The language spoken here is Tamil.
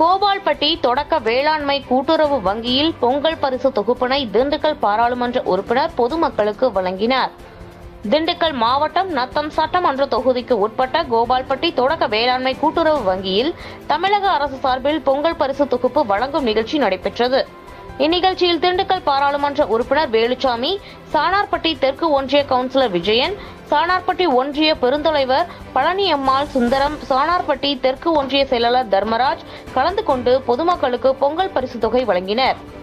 கோபால்பட்டி தொடக்க வேளாண்மை கூட்டுறவு வங்கியில் பொங்கல் பரிசு தொகுப்பினை திண்டுக்கல் பாராளுமன்ற உறுப்பினர் பொதுமக்களுக்கு வழங்கினார் திண்டுக்கல் மாவட்டம் நத்தம் சட்டமன்ற தொகுதிக்கு உட்பட்ட கோபால்பட்டி தொடக்க வேளாண்மை கூட்டுறவு வங்கியில் தமிழக அரசு சார்பில் பொங்கல் பரிசு தொகுப்பு வழங்கும் நிகழ்ச்சி நடைபெற்றது இந்நிகழ்ச்சியில் திண்டுக்கல் பாராளுமன்ற உறுப்பினர் வேலுச்சாமி சானார்பட்டி தெற்கு ஒன்றிய கவுன்சிலர் விஜயன் சானார்பட்டி ஒன்றிய பெருந்தலைவர் பழனியம்மாள் சுந்தரம் சானார்பட்டி தெற்கு ஒன்றிய செயலாளர் தர்மராஜ் கலந்து கொண்டு பொதுமக்களுக்கு பொங்கல் பரிசு தொகை வழங்கினர்